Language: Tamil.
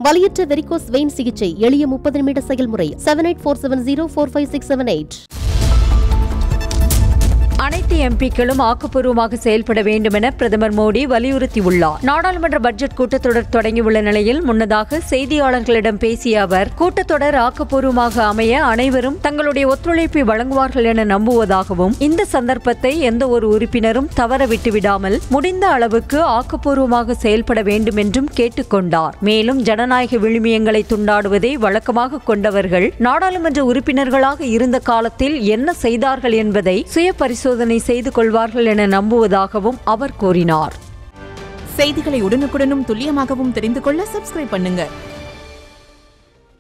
வலியற்ற வெரிகோஸ் வெயின் சிகிச்சை எளிய முப்பது நிமிட செயல்முறை seven eight four seven zero four five six seven eight அனைத்து எம்பிக்களும் ஆக்கப்பூர்வமாக செயல்பட வேண்டும் என பிரதமர் மோடி வலியுறுத்தியுள்ளார் நாடாளுமன்ற பட்ஜெட் கூட்டத்தொடர் தொடங்கியுள்ள நிலையில் முன்னதாக செய்தியாளர்களிடம் பேசிய அவர் கூட்டத்தொடர் ஆக்கப்பூர்வமாக அமைய அனைவரும் தங்களுடைய ஒத்துழைப்பை வழங்குவார்கள் என நம்புவதாகவும் இந்த சந்தர்ப்பத்தை எந்த ஒரு உறுப்பினரும் தவற விட்டுவிடாமல் முடிந்த அளவுக்கு ஆக்கப்பூர்வமாக செயல்பட வேண்டும் என்றும் கேட்டுக்கொண்டார் மேலும் ஜனநாயக விழுமியங்களை துண்டாடுவதை வழக்கமாக கொண்டவர்கள் நாடாளுமன்ற உறுப்பினர்களாக இருந்த காலத்தில் என்ன செய்தார்கள் என்பதை சுய பரிசோதனை செய்து கொள்வார்கள் என நம்புவதாகவும் அவர் கூறினார் செய்திகளை உடனுக்குடனும் துல்லியமாகவும் தெரிந்து கொள்ள சப்ஸ்கிரைப் பண்ணுங்க